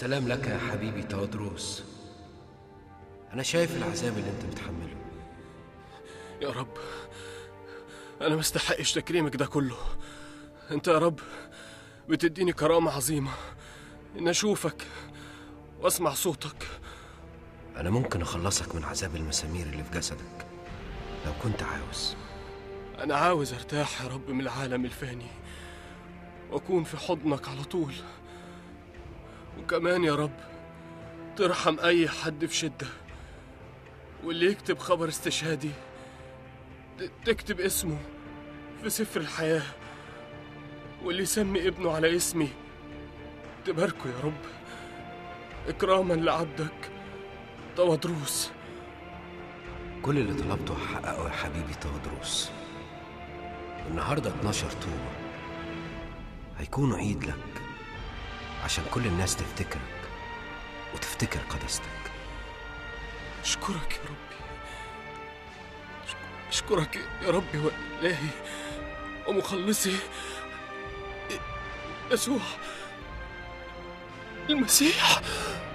السلام لك يا حبيبي تودروس أنا شايف العذاب اللي أنت بتحمله يا رب أنا مستحقش تكريمك ده كله أنت يا رب بتديني كرامة عظيمة إن أشوفك وأسمع صوتك أنا ممكن أخلصك من عذاب المسامير اللي في جسدك لو كنت عاوز أنا عاوز أرتاح يا رب من العالم الفاني وأكون في حضنك على طول وكمان يا رب ترحم أي حد في شدة واللي يكتب خبر استشهادي ت- تكتب اسمه في سفر الحياة واللي يسمي ابنه على اسمي تباركه يا رب إكراما لعبدك تودروس كل اللي طلبته هحققه يا حبيبي تودروس النهاردة 12 طوبة هيكونوا عيد لك عشان كل الناس تفتكرك وتفتكر قداستك أشكرك يا ربي أشك- أشكرك يا ربي وإلهي ومخلصي يسوع المسيح